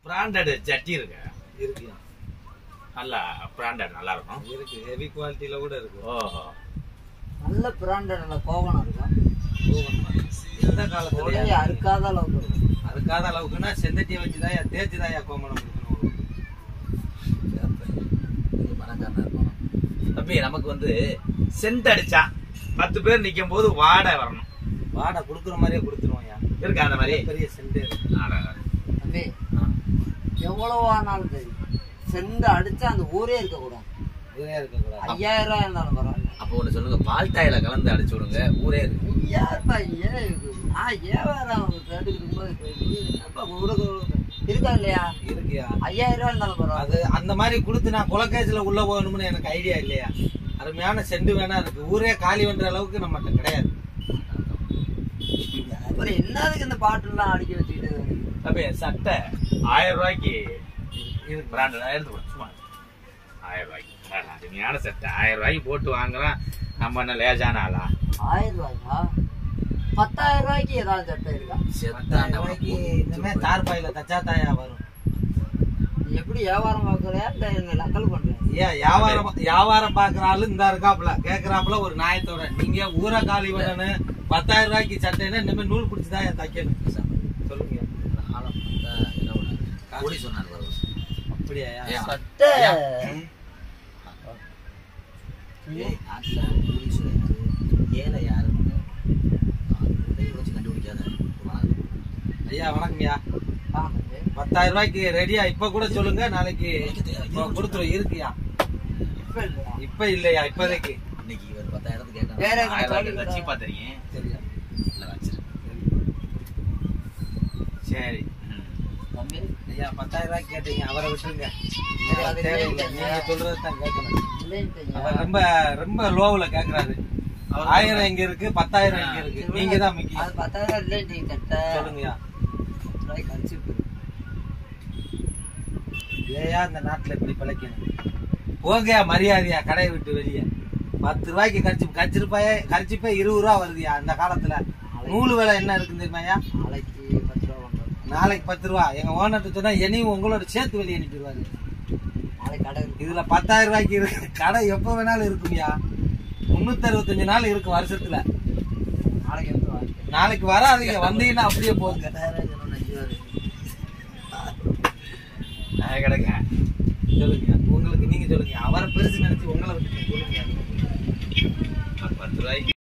Branded சட்டி இருக்கு இருக்குயா நல்லா பிராண்டட் நல்லா இருக்கும் இருக்கு ஹெவி குவாலிட்டியில கூட இருக்கு ஓஹோ நல்ல பிராண்டட்ல கோவணம் இருக்கும் ஓவன் மாதிரி. எந்த காலத்துல உடனே அறுக்காத அளவுக்கு இருக்கும் அதுக்காத அளவுக்குன்னா செந்தட்டியை வச்சுதான் தேய்ச்சுதான் கோமணம் கொடுக்கணும் தம்பி நமக்கு வந்து சென்ட் அடிச்சா பத்து பேர் நிக்கும் போது வாடை வரணும் வாடை கொடுக்குற மாதிரியே கொடுத்துருவோம்யா இருக்கா அந்த மாதிரி பெரிய செண்டே இருக்கு அட, தம்பி எவ்வளவு ஆனாலும் சரி செண்டு அடிச்சா அந்த ஊரே இருக்கக்கூடாது இதே இருக்கக்கூடாது ஐயாயிரம் ரூபாய் இருந்தாலும் பரவாயில்ல அப்போ ஒண்ணு சொல்லுங்க பால் டாயில கலந்து அடிச்சு விடுங்க ஊரே இருக்கு ஐயாயிரம் ரூபாய் ஏன் இருக்கு? நான் ஏவாயிரம் எடுக்கும் போது என்னப்பா உனக்கு இருக்கா இல்லையா இருக்குயா ஐயாயிரம் ரூபாய் இருந்தாலும் பரவாயில்ல அது அந்த மாதிரி கொடுத்து நான் குலக்கேஜ்ல உள்ள போகணும்னு எனக்கு ஐடியா இல்லையா அருமையான செண்டு வேணா இருக்கு ஊரே காலி பண்ற அளவுக்கு நம்மகிட்ட கிடையாது அப்புறம் என்னதுக்கு இந்த பாட்டுலாம் அடிக்க வச்சுக்கிட்டு தம்பி சட்டை ஆயிரம் ரூபாய்க்கு இது பிராண்டட் எடுத்து போடு, சும்மா ஆயிரம் ரூபாய்க்கு அட, அருமையான சட்டை ஆயிரம் ரூபாய்க்கு போட்டு வாங்குறோம் நம்ம என்ன லேசான ஆளா ஆயிரம் ரூபாயா பத்தாயிரம் ரூபாய்க்கு ஏதாவது சட்டை இருக்கா செத்தாண்ட ரூபாய்க்கு இனிமே தார்பாயில தச்சா தாயா வரும் நீ எப்படி வியாபாரம் பார்க்கறியா இல்ல என்ன நக்கல் பண்றியா ஏன் வியாபாரம் வியாபாரம் பாக்குற ஆளு இந்த இருக்காப்புல கேக்குறாப்புல ஒரு நியாயத்தோட நீங்க ஊரை காலி பண்ணணும் பத்தாயிரம் ரூபாய்க்கு சட்டைன்னா இனிமே நூல் பிடிச்சுதான் ஏன் தைக்கணும் சொல்லுங்க ஆழம் பார்த்தா என்ன ஒண்ணு கூடி சொன்னார் பாரு. அப்படியா ஏன்? சட்டை ஏய், நாட்டுல கூலி சொல்லுறது ஏழை யாருன்னு உடைய வச்சு கண்டுபிடிக்காத வாங்க. ஐயா வணக்கம்யா ஆமாங்க. பத்தாயிரம் ரூபாய்க்கு ரெடியா இப்ப கூட சொல்லுங்க நாளைக்கு இப்போ கொடுத்துரும் இருக்குயா இப்ப இல்லையா? இப்ப இல்லையா இப்போதைக்கு இன்னைக்கு இவர் பத்தாயிரத்துக்கு கேட்கணும் வேற எங்க ஆயிரம் ரூபாய்க்கு சொல்லி சீப்பா தெரியும் சரியா இல்ல வச்சிரு சரி ம். தம்பி, ஐயா பத்தாயிரம் ரூபாய்க்கு கேட்டீங்க அவரை விட்டுருங்க சரி, அது தேவையில்லை இல்லைங்க. நீங்க சொல்றது தான் கேட்கணும் இல்லைன்ட்டீங்க. அவர் ரொம்ப ரொம்ப லோவுல கேக்குறாரு ஆயிரம் எங்க இருக்கு பத்தாயிரம் எங்க இருக்கு நீங்க தான் முக்கியம் அது பத்தாயிரம் இல்லைன்ட்டீங்க சட்டை. சொல்லுங்கய்யா பத்து ரூபாய்க்கு அடிச்சு போயிரு. ஏயா இந்த நாட்டுல இப்படி பிழைக்கணும் போங்கயா மரியாதையா கடையை விட்டு வெளியே பத்து ரூபாய்க்கு கரிச்சு கரிச்சிருப்பாயே கரிச்சிப்பே இருபது ரூபா வருதுயா இந்த காலத்துல நூலு விலை என்ன இருக்குன்னு தெரியுமாயா நாளைக்கு பத்து ரூபா கொண்டு வரும். நாளைக்கு பத்து ரூபா எங்க ஓனர்ட்ட சொன்னா என்னையும் உங்களோட சேர்த்து வெளியே அனுப்பிடுவாரு நாளைக்கு கடை இருக்கு. இதுல பத்தாயிரம் ரூபாய்க்கு இருக்கு கடை எப்ப வேணாலும் இருக்கும்யா முன்னூத்தி அறுபத்தஞ்சு நாள் இருக்கு வருஷத்துல நாளைக்கு வந்து வாங்கிக்கிறேன். நாளைக்கு வராதீங்க வந்தீங்கன்னா அப்படியே போங்க பத்தாயிரம் சொன்னா அஞ்சு ரூபா இருக்கு. நான் கிடக்க சொல்லுங்க உங்களுக்கு நீங்க சொல்லுங்க அவரை பெருசு நினைச்சு உங்களை விட்டு சொல்லுங்க பத்து ரூபாய்க்கு